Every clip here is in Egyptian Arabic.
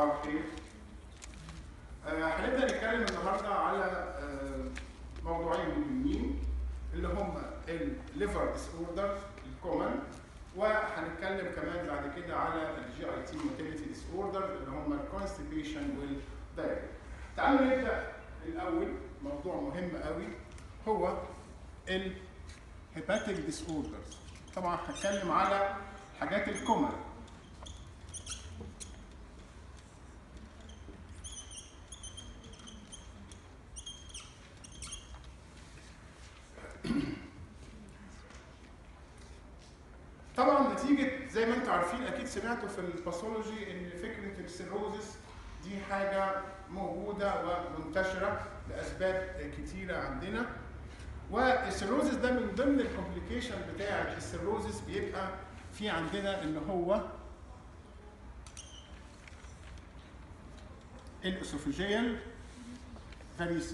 صباح الخير آه، هنبدا نتكلم النهارده على آه، موضوعين مهمين اللي هم الليفر ديس اوردر الكومن وهنتكلم كمان بعد كده على الجي اي تي موتيليتي ديس اوردر اللي هم الكونستيبيشن والدايريا تعالوا نبدا الاول موضوع مهم قوي هو الهيباتيك ديس اوردرز طبعا هتكلم على حاجات الكومن طبعا نتيجه زي ما انتم عارفين اكيد سمعتوا في الباثولوجي ان فكره السيروزس دي حاجه موجوده ومنتشره لاسباب كتيره عندنا والسيروزس ده من ضمن الكومبليكيشن بتاع السيروزس بيبقى في عندنا ان هو الاسوفيجيال فاريسيس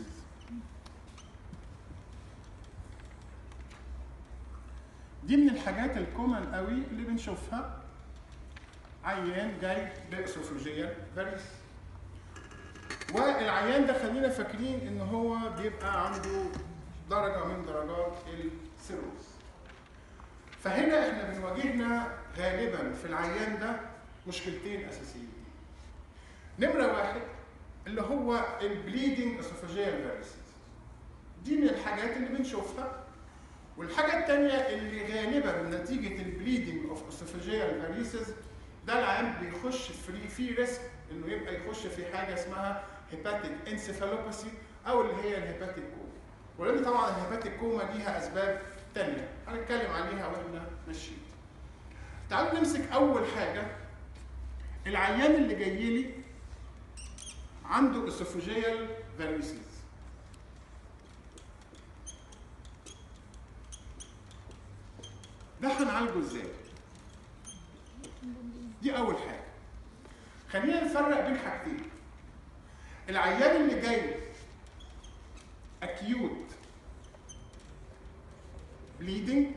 دي من الحاجات الكومن قوي اللي بنشوفها عيان جاي باسوفيجيال فاريس والعيان ده خلينا فاكرين ان هو بيبقى عنده درجه من درجات السيروز فهنا احنا بنواجهنا غالبا في العيان ده مشكلتين اساسيين نمره واحد اللي هو البليدنج اسوفاجيال فاريسيس دي من الحاجات اللي بنشوفها والحاجه الثانيه اللي غالبا نتيجه البليدنج اوف اسوفاجيال فاريسيس ده العيان بيخش في في ريسك انه يبقى يخش في حاجه اسمها هيباتيك انسيفالوباثي او اللي هي الهيباتيك كوما ولان طبعا الهيباتيك كوما ليها اسباب ثانيه هنتكلم عليها واحنا ماشيين تعالوا نمسك اول حاجه العيان اللي جاي لي عنده اسوفاجيال فاريسيس ده هنعالجه ازاي؟ دي اول حاجه خلينا نفرق بين حاجتين العيان اللي جاي اكيوت بليدنج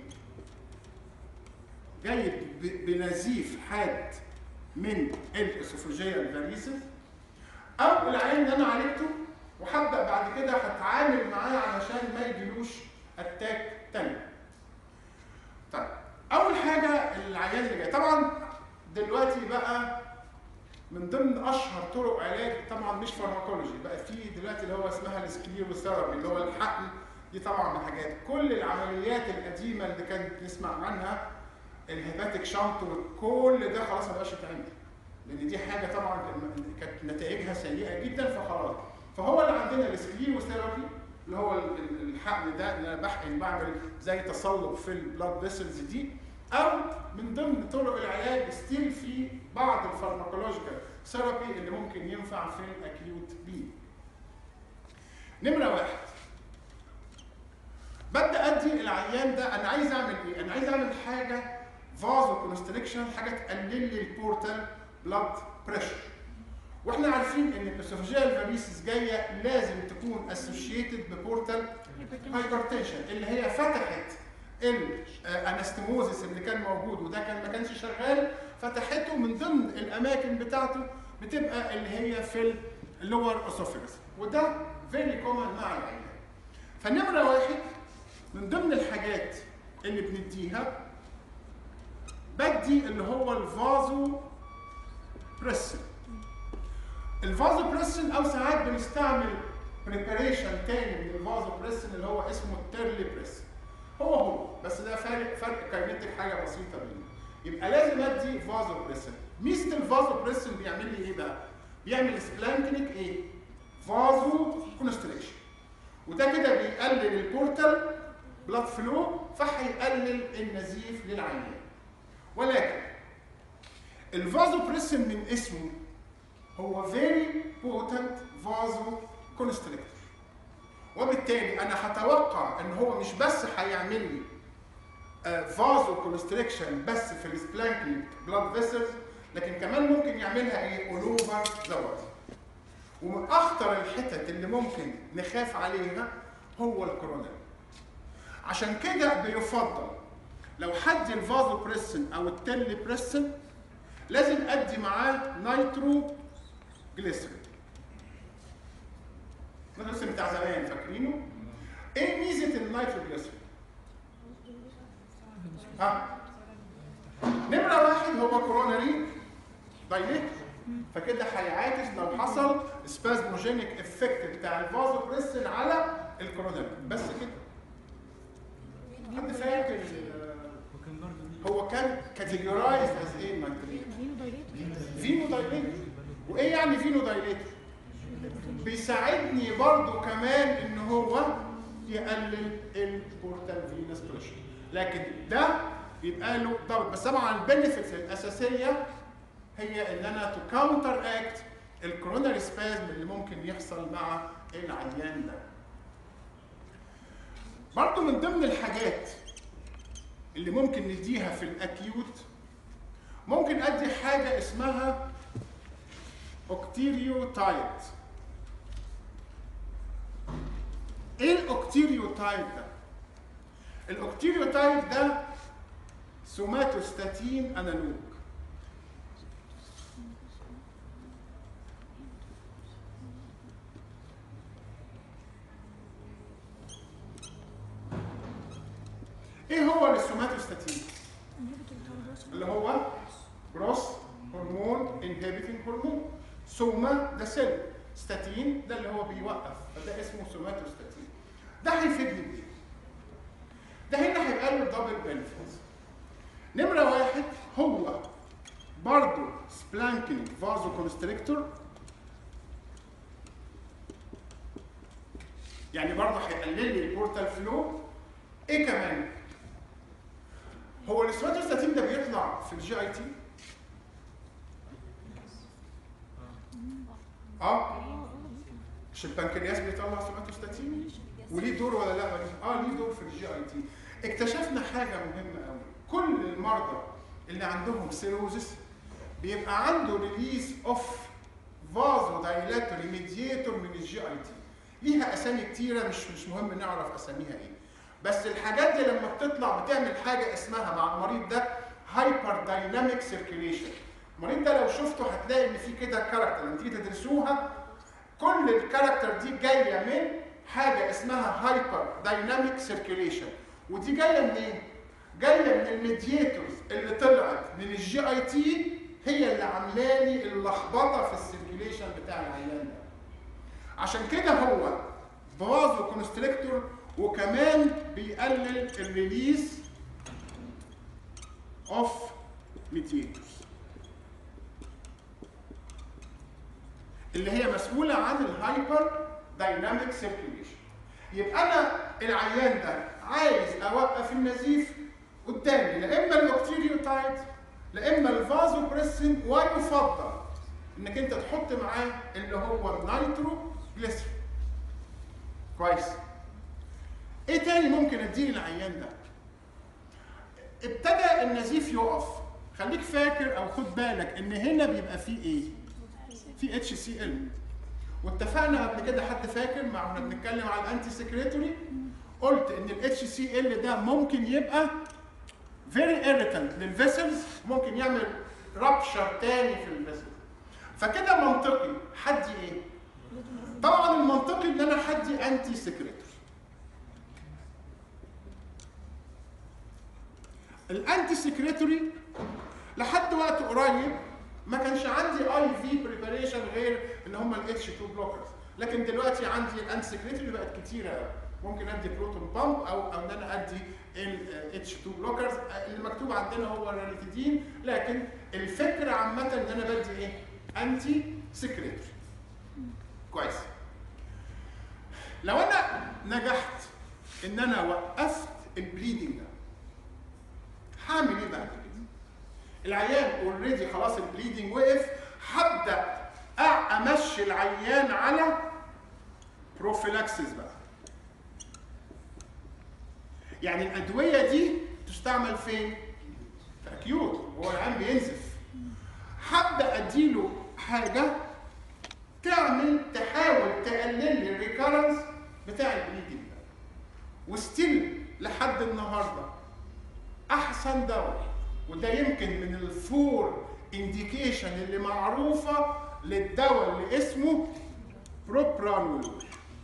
جاي ب- بنزيف حاد من الاسوفاجيال فاريسيس او العيان اللي انا عالجته وهبدا بعد كده هتعامل معاه علشان ما يجيلوش اتاك تاني طيب اول حاجه العيان اللي جاي طبعا دلوقتي بقى من ضمن اشهر طرق علاج طبعا مش فارماكولوجي بقى في دلوقتي اللي هو اسمها السكليروثيرابي اللي هو الحقن دي طبعا من الحاجات كل العمليات القديمه اللي كانت نسمع عنها الهيباتيك شانت كل ده خلاص ما بقاش يتعمل لان دي حاجه طبعا كانت نتائجها سيئه جدا فخلاص فهو اللي عندنا السكليروثيرابي اللي هو ال- ال- الحقن ده اللي انا بحقن بعمل زي تصلب في البلاد فيسلز دي او من ضمن طرق العلاج ستيل في بعض الفارماكولوجيكال ثيرابي اللي ممكن ينفع في الاكيوت بي نمره واحد ببدا ادي العيان ده انا عايز اعمل ايه؟ انا عايز اعمل حاجه فازو كونستريكشن حاجه تقلل لي البورتال بلاد بريشر واحنا عارفين ان الاسوفاجيال فاريسيس جايه لازم تكون اسوشيتد ببورتال هايبرتنشن اللي هي فتحت الانستموزيس اللي كان موجود وده كان ما كانش شغال فتحته من ضمن الاماكن بتاعته بتبقى اللي هي في اللور اسوفيجس وده فيري كومن مع العيان فنمره واحد من ضمن الحاجات اللي بنديها بدي اللي هو الفازو بريسن الفازو بريسن او ساعات بنستعمل بريباريشن تاني من الفازو بريسن اللي هو اسمه التيرلي بريسن هو هو بس ده فرق فرق كاينتيك حاجه بسيطه بينهم يبقى لازم ادي فازو بريسن ميزه الفازو بريسن بيعمل لي ايه بقى؟ بيعمل سبلانكنيك ايه؟ فازو كونستريكشن وده كده بيقلل البورتال بلاد فلو فهيقلل النزيف للعيان ولكن الفازو بريسن من اسمه هو فيري بوتنت فازو كونستريكتور وبالتالي انا هتوقع ان هو مش بس هيعمل لي فازو كونستريكشن بس في السبلانكينج بلاد فيسلز لكن كمان ممكن يعملها ايه اول اوفر ذا ومن اخطر الحتت اللي ممكن نخاف عليها هو الكوروناري عشان كده بيفضل لو حد الفازو بريسن او التل بريسن لازم ادي معاه نايترو جليسرين الجليسرين بتاع زمان فاكرينه؟ ايه ميزه النيتروجليسرين؟ ها؟ نمرة واحد هو كوروناري دايليت فكده هيعاكس لو حصل سبازموجينيك افكت بتاع الفازوبريسين على الكوروناري بس كده حد فاكر هو كان كاتيجورايز از ايه المنتريك فينو دايليت وايه يعني فينو دايليت بيساعدني برضو كمان ان هو يقلل البورتال فينس بريشر لكن ده بيبقى له ضغط بس طبعا البنفيتس الاساسيه هي ان انا تو كاونتر اكت الكوروناري سبازم اللي ممكن يحصل مع العيان ده برضو من ضمن الحاجات اللي ممكن نديها في الاكيوت ممكن ادي حاجه اسمها اوكتيريوتايد ايه الاوكتيريوتايد ده الاوكتيريوتايد ده سوماتوستاتين انالوج ايه هو السوماتوستاتين اللي هو جروس هرمون انهبيتنج هرمون سوما ده سيل ستاتين ده اللي هو بيوقف فده اسمه سوماتوستاتين ده هيفيدني بايه ده هنا هيبقى له دبل بنفيتس نمره واحد هو برضه سبلانكينج فازو كونستريكتور يعني برضه هيقلل لي البورتال فلو ايه كمان هو السواتوستاتين ده بيطلع في الجي اي تي اه مش البنكرياس بيطلع سوماتوستاتين وليه دور ولا لا اه ليه دور في الجي اي تي اكتشفنا حاجه مهمه قوي كل المرضى اللي عندهم سيروزس بيبقى عنده ريليز اوف فازو دايلاتوري ميدياتور من الجي اي تي ليها اسامي كتيره مش مش مهم نعرف اساميها ايه بس الحاجات دي لما بتطلع بتعمل حاجه اسمها مع المريض ده هايبر دايناميك سيركيليشن المريض ده لو شفته هتلاقي ان في كده كاركتر لما تيجي تدرسوها كل الكاركتر دي جايه من حاجه اسمها هايبر دايناميك سيركيليشن ودي جايه منين؟ جايه من الميدياتورز اللي طلعت من الجي اي تي هي اللي عامله لي اللخبطه في السيركيليشن بتاع العيان ده عشان كده هو فازو كونستريكتور وكمان بيقلل الريليز اوف ميدياتورز اللي هي مسؤوله عن الهايبر دايناميك سيركيليشن يبقى انا العيان ده عايز اوقف النزيف قدامي لا اما الاوكتيريوتايد لا اما الفازو بريسين ويفضل انك انت تحط معاه اللي هو النيترو جليسرين كويس ايه تاني ممكن اديه للعيان ده ابتدى النزيف يقف خليك فاكر او خد بالك ان هنا بيبقى فيه ايه في اتش سي ال واتفقنا قبل كده حد فاكر مع واحنا بنتكلم على الانتي سكريتوري قلت ان الاتش سي ال ده ممكن يبقى فيري irritant للفيسلز ممكن يعمل رابشر تاني في الفيسلز فكده منطقي حدي ايه؟ طبعا المنطقي ان انا حدي انتي سكريتوري الانتي سكريتوري لحد وقت قريب ما كانش عندي اي في بريباريشن غير ان هم الاتش 2 بلوكرز لكن دلوقتي عندي الانتي سكريتوري بقت كتيره قوي ممكن ادي بروتون بامب او او ان انا ادي الاتش 2 بلوكرز اللي مكتوب عندنا هو الرانيتيدين لكن الفكره عامه ان انا بدي ايه؟ انتي سكريتوري كويس لو انا نجحت ان انا وقفت البليدنج ده هعمل ايه بعد كده؟ العيان اوريدي خلاص البليدنج وقف هبدا امشي العيان على بروفيلاكسيس بقى يعني الادويه دي تستعمل فين؟ في اكيوت هو العيان بينزف هبدا اديله حاجه تعمل تحاول تقلل لي الريكارنس بتاع البليدنج ده وستيل لحد النهارده احسن دواء وده يمكن من الفور انديكيشن اللي معروفه للدواء اللي اسمه بروبرانولول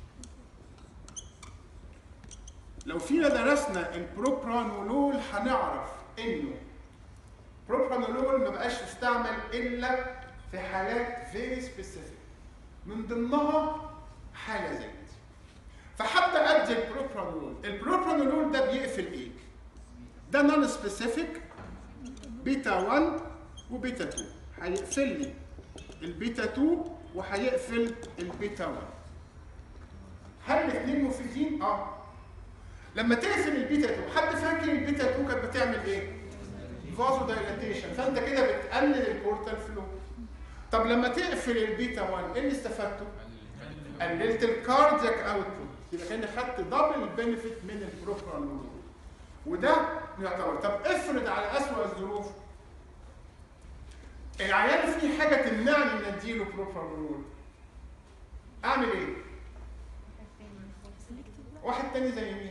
لو فينا درسنا البروبرانولول هنعرف انه بروبرانولول ما بقاش يستعمل الا في حالات فيري سبيسيفيك من ضمنها حاله زي دي فحتى ادي البروبرانولول البروبرانولول ده بيقفل ايه ده نون سبيسيفيك بيتا 1 وبيتا 2 هيقفل لي البيتا 2 وهيقفل البيتا 1 هل الاثنين مفيدين؟ اه لما تقفل البيتا 2 حد فاكر البيتا 2 كانت بتعمل ايه؟ فازو دايلاتيشن فانت كده بتقلل البورتال فلو طب لما تقفل البيتا 1 ايه اللي استفدته؟ قللت الكاردياك اوتبوت يبقى كان خدت دبل بنفيت من البروبرانولول وده يعتبر طب افرض على اسوء الظروف العيان فيه حاجه تمنعني ان اديله بروبرانولول اعمل ايه؟ واحد تاني زي مين؟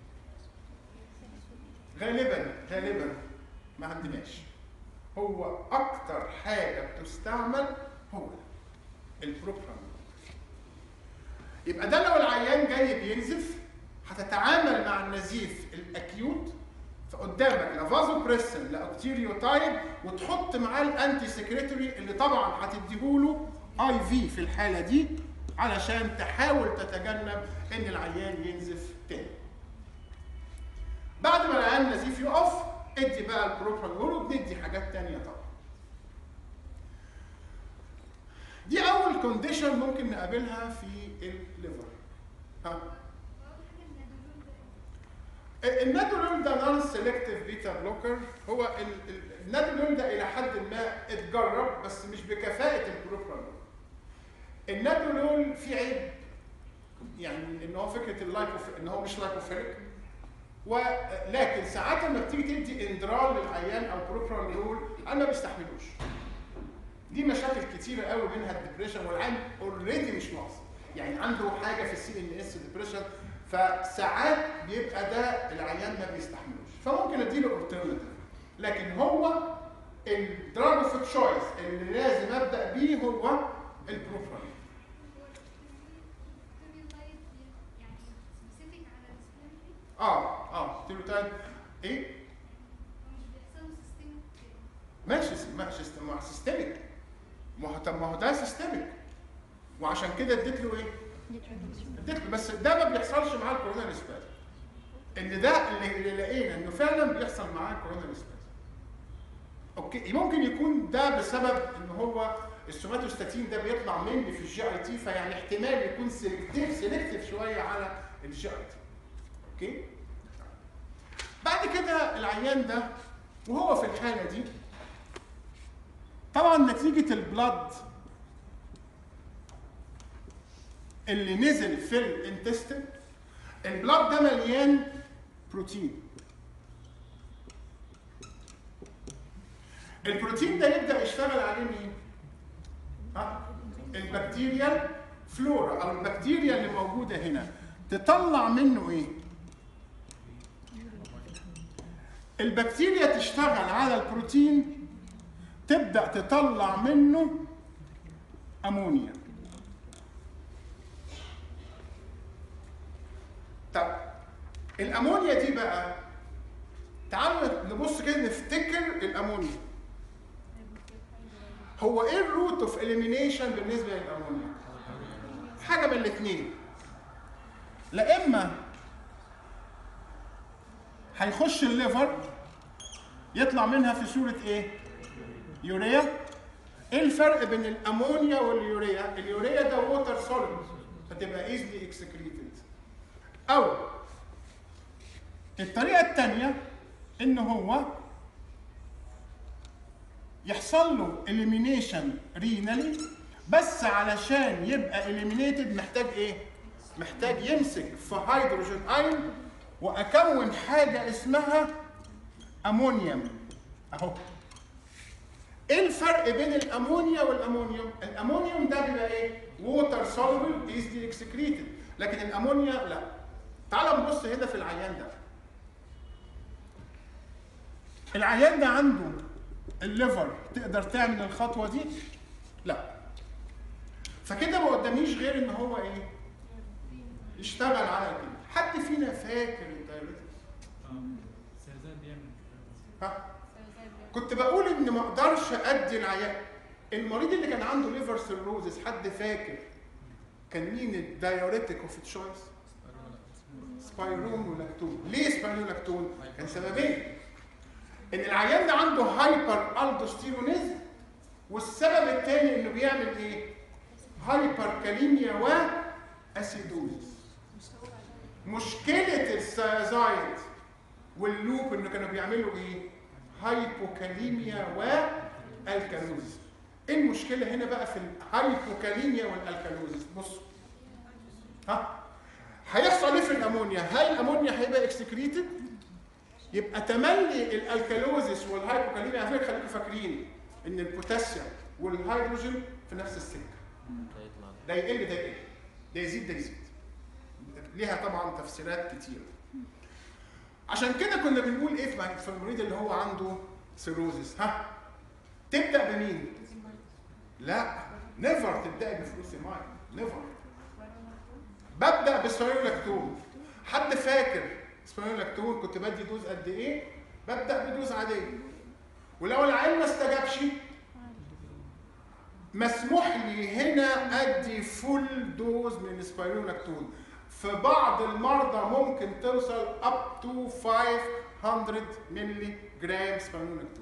غالبا غالبا ما عندناش هو اكتر حاجه بتستعمل هو البروبرانولول يبقى ده لو العيان جاي بينزف هتتعامل مع النزيف الاكيوت فقدامك لا فازو بريسن لا اوكتيريوتايب وتحط معاه الانتي سكريتوري اللي طبعا هتديهوله اي في في الحاله دي علشان تحاول تتجنب ان العيان ينزف تاني. بعد ما العيان النزيف يقف ادي بقى البروبرانول وبندي حاجات تانية طبعا. دي اول كونديشن ممكن نقابلها في الليفر. ها النادولول ده نون سيلكتيف بيتا بلوكر هو ال- ال- النادولول ده الى حد ما اتجرب بس مش بكفاءه البروبرانول. النادولول فيه عيب يعني ان هو فكره اللايكوف ان هو مش لايكوفيليك ولكن ساعات لما بتيجي تدي اندرال للعيان او بروبرانول انا ما بيستحملوش. دي مشاكل كتيره قوي منها الدبريشن والعيان اوريدي مش ناقص يعني عنده حاجه في السي ان اس ديبريشن فساعات بيبقى ده العيان ما بيستحملوش فممكن اديله اورترناتيف لكن هو الدراج اوف تشويس اللي لازم ابدا بيه هو البروفرانول اه اه ستيروتايب ايه ماشي ماشي مع سيستميك ما هو طب ما هو ده سيستميك وعشان كده اديت له ايه؟ اديت له بس ده ما بيحصلش معاه الكورونا سباز ان ده اللي, اللي لقينا انه فعلا بيحصل معاه الكورونا سباز اوكي ممكن يكون ده بسبب ان هو السوماتوستاتين ده بيطلع مني في الجي اي تي فيعني احتمال يكون سيلكتيف سيلكتيف شويه على الجي اي تي اوكي بعد كده العيان ده وهو في الحاله دي طبعا نتيجه البلد اللي نزل في الانتستين البلد ده مليان بروتين البروتين ده يبدا يشتغل عليه مين؟ ها؟ البكتيريا فلورا او البكتيريا اللي موجوده هنا تطلع منه ايه؟ البكتيريا تشتغل على البروتين تبدا تطلع منه امونيا طب الامونيا دي بقى تعالوا نبص كده نفتكر الامونيا هو ايه الروت اوف اليمينيشن بالنسبه للامونيا حاجه من الاثنين لا اما هيخش الليفر يطلع منها في صوره ايه يوريا ايه الفرق بين الامونيا واليوريا اليوريا ده ووتر سوليد فتبقى ايزلي اكسكريتد او الطريقه الثانيه ان هو يحصل له اليمينيشن رينالي بس علشان يبقى اليمينيتد محتاج ايه محتاج يمسك في هيدروجين ايون واكون حاجه اسمها امونيوم اهو ايه الفرق بين الامونيا والامونيوم الامونيوم ده بيبقى ايه ووتر سوليبل ايزلي اكسكريتد لكن الامونيا لا تعال نبص هنا في العيان ده العيان ده عنده الليفر تقدر تعمل الخطوه دي لا فكده ما قداميش غير ان هو ايه يشتغل على كده حد فينا فاكر الدايوريتكس سيرزان بيعمل ها كنت بقول ان ما اقدرش ادي العيان المريض اللي كان عنده ليفر سيروزس حد فاكر كان مين الدايوريتك اوف تشويس سبايرون ولاكتون ليه سبايرون ولاكتون كان سببين ان العيان ده عنده هايبر الدوستيرونيزم والسبب الثاني انه بيعمل ايه هايبر كاليميا واسيدوزس مشكله السيازايد واللوب انه كانوا بيعملوا ايه هايبوكاليميا والكالوزس ايه المشكله هنا بقى في الهايبوكاليميا والالكالوزس بصوا ها هيحصل ايه في الامونيا هل الامونيا هيبقى اكسكريتد يبقى تملي الالكالوزس والهايبوكاليميا على فكره خليكم فاكرين ان البوتاسيوم والهيدروجين في نفس السكه ده يقل ده يقل ده يزيد ده يزيد ليها طبعا تفسيرات كتير عشان كده كنا بنقول ايه في في المريض اللي هو عنده سيروزس ها تبدا بمين لا نيفر تبداي بفلوسيماين نيفر ببدا بالسبايرولاكتون حد فاكر سبايرولاكتون كنت بدي دوز قد ايه ببدا بدوز عاديه ولو العيل ما استجابش مسموح لي هنا ادي فول دوز من السبايرولاكتون في بعض المرضى ممكن توصل up to 500 مللي جرام سبايرولاكتون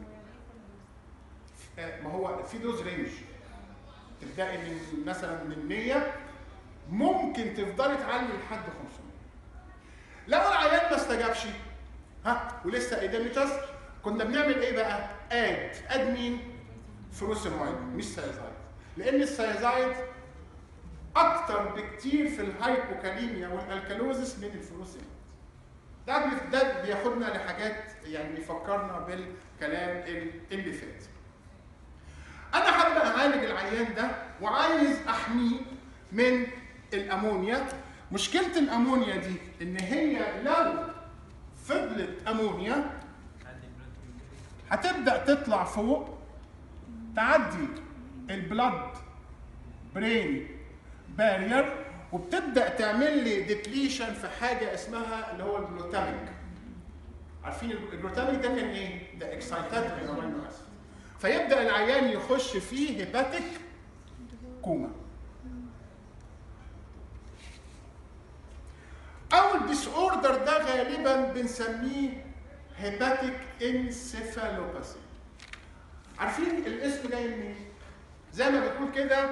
ما هو في دوز رينج تبداي من مثلا من 100 ممكن تفضلي تعلي لحد 500 لو العيان ما استجابش ها ولسه ايديميتاس كنا بنعمل ايه بقى؟ اد اد مين؟ فروسيمايد مش سايزايد لان السايزايد اكتر بكتير في الهايبوكاليميا والالكالوزس من الفروسيمايد ده بي- ده بياخدنا لحاجات يعني بيفكرنا بالكلام ال- اللي فات انا هبدا اعالج العيان ده وعايز احميه من الامونيا مشكله الامونيا دي ان هي لو فضلت امونيا عندي بلاد هتبدا تطلع فوق تعدي البلد برين بارير وبتبدا تعمل لي ديبليشن في حاجه اسمها اللي هو الجلوتاميك عارفين الجلوتاميك ده كان ايه؟ ده اكسايتاتوري امينو اسيد فيبدا العيان يخش فيه هيباتيك كوما اول ديس اوردر ده غالبا بنسميه هيباتيك انسيفالوباثي عارفين الاسم جاي منين؟ زي ما بتقول كده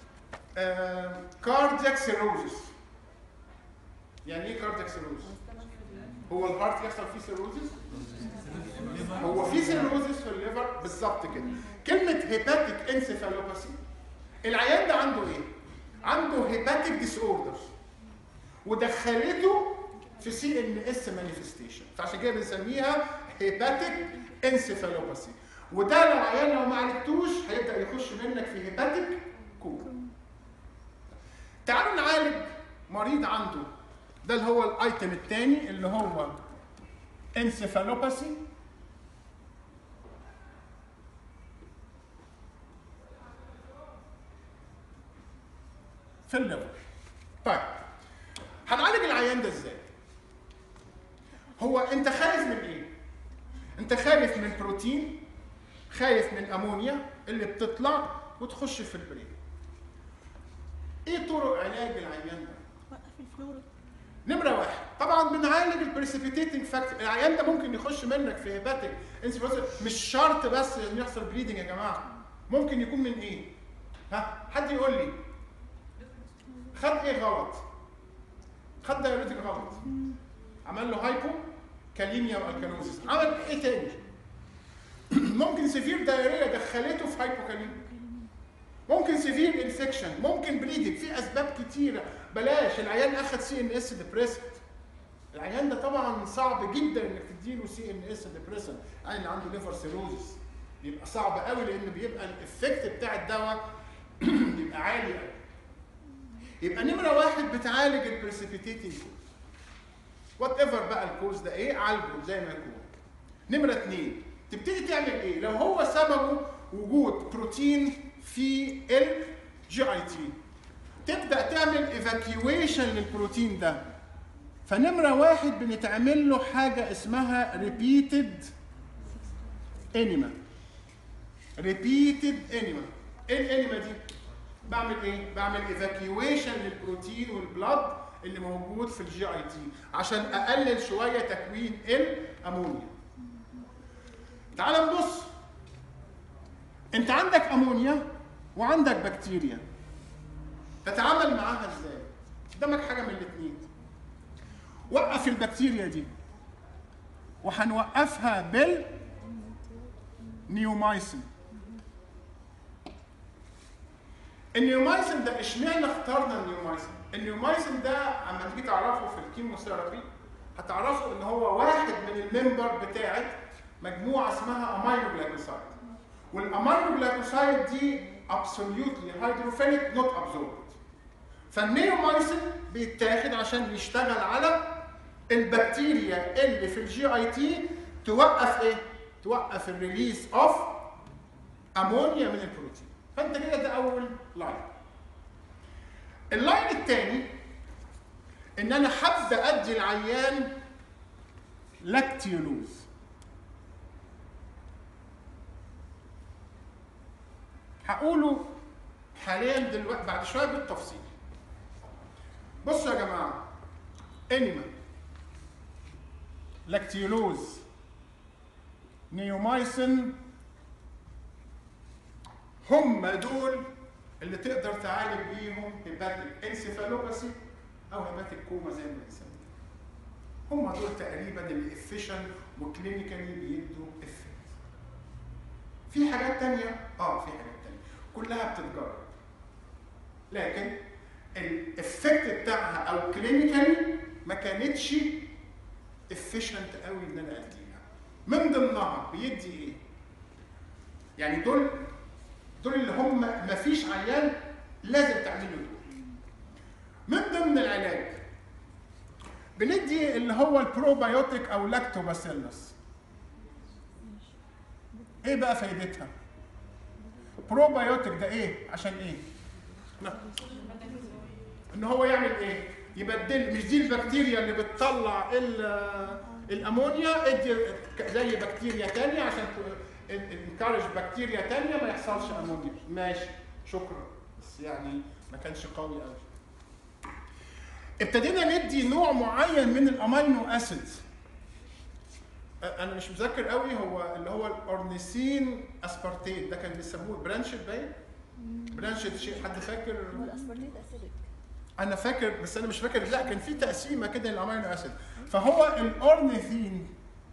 كاردياك سيروزس يعني ايه كاردياك سيروزس؟ هو الهارت يحصل فيه سيروزس؟ هو في سيروزس في الليفر بالظبط كده كلمه هيباتيك انسيفالوباثي العيان ده عنده ايه؟ عنده هيباتيك ديس اوردر ودخلته في سي ان اس مانيفستيشن فعشان كده بنسميها هيباتيك انسيفالوباثي وده لو عيان لو ما عالجتوش هيبدا يخش منك في هيباتيك كوما تعالوا نعالج مريض عنده ده اللي هو الايتم الثاني اللي هو انسيفالوباثي في الليفر طيب هنعالج العيان ده ازاي هو انت خايف من ايه انت خايف من بروتين خايف من امونيا اللي بتطلع وتخش في البرين ايه طرق علاج العيان ده وقف الفلورا نمره واحد طبعا بنعالج البريسيبيتيتنج فاكتور العيان ده ممكن يخش منك في هيباتيك انسفالوباثي مش شرط بس ان يحصل بليدنج يا جماعه ممكن يكون من ايه ها حد يقول لي خد ايه غلط خد دايوريتك غلط عمل له هايبو كاليميا والكالوزيس عمل ايه تاني ممكن سيفير دايريا دخلته في هايبوكاليميا ممكن سيفير انفكشن ممكن بليدنج في اسباب كتيره بلاش العيان اخد سي ان اس ديبريسنت العيان ده طبعا صعب جدا انك تديله سي ان اس ديبريسنت العيان اللي عنده ليفر سيروزس بيبقى صعب قوي لان بيبقى الافكت بتاع الدواء بيبقى عالي قوي يبقى نمره واحد بتعالج البريسيبيتيتنج كوز وات ايفر بقى الكوز ده ايه عالجه زي ما يكون نمره اثنين تبتدي تعمل ايه لو هو سببه وجود بروتين في الجي اي تي تبدا تعمل ايفاكيويشن للبروتين ده فنمره واحد بنتعمل له حاجه اسمها ريبيتد انيما ريبيتد انيما ايه الانيما دي بعمل ايه بعمل ايفاكيويشن للبروتين والبلاد اللي موجود في الجي اي تي عشان اقلل شويه تكوين الامونيا تعال نبص انت عندك امونيا وعندك بكتيريا تتعامل معاها ازاي قدامك حاجه من الاثنين وقف البكتيريا دي وهنوقفها بال نيومايسين النيومايسين ده اشمعنى اخترنا النيومايسين؟ النيومايسين ده اما تيجي تعرفه في الكيموثيرابي هتعرفوا ان هو واحد من الممبر بتاعت مجموعه اسمها امينو جلايكوسايد والامينو جلايكوسايد دي ابسوليوتلي هيدروفيليك نوت ابزوربد فالنيومايسين بيتاخد عشان يشتغل على البكتيريا اللي في الجي اي تي توقف ايه؟ توقف الريليس اوف امونيا من البروتين فانت كده ده اول لاين اللاين الثاني ان انا هبدا ادي العيان لاكتيولوز هقوله حاليا دلوقتي بعد شويه بالتفصيل بصوا يا جماعه انيما لاكتيولوز نيومايسين هم دول اللي تقدر تعالج بيهم هيباتيك انسيفالوباثي او هيباتيك كوما زي ما بنسميها هم دول تقريبا اللي افيشن وكلينيكالي بيدوا افكت في حاجات تانية اه في حاجات تانية كلها بتتجرب لكن الافكت بتاعها او كلينيكالي ما كانتش افيشنت قوي ان انا اديها من ضمنها بيدي ايه يعني دول دول اللي هم ما فيش عيان لازم تعمله دول من ضمن العلاج بندي اللي هو البروبايوتيك او لاكتوباسيلس ايه بقى فايدتها بروبايوتيك ده ايه عشان ايه لا. ان هو يعمل ايه يبدل مش دي البكتيريا اللي بتطلع ال- الامونيا ادي زي بكتيريا تانية عشان انكارج بكتيريا تانية ما يحصلش امونيا ماشي شكرا بس يعني ما كانش قوي قوي ابتدينا ندي نوع معين من الامينو اسيدز انا مش مذكر قوي هو اللي هو الاورنيسين اسبارتيت ده كان بيسموه برانشد باين برانشد شيء حد فاكر هو الاسبرتيت اسيدك انا فاكر بس انا مش فاكر لا كان في تقسيمه كده للامينو اسيد فهو الاورنيثين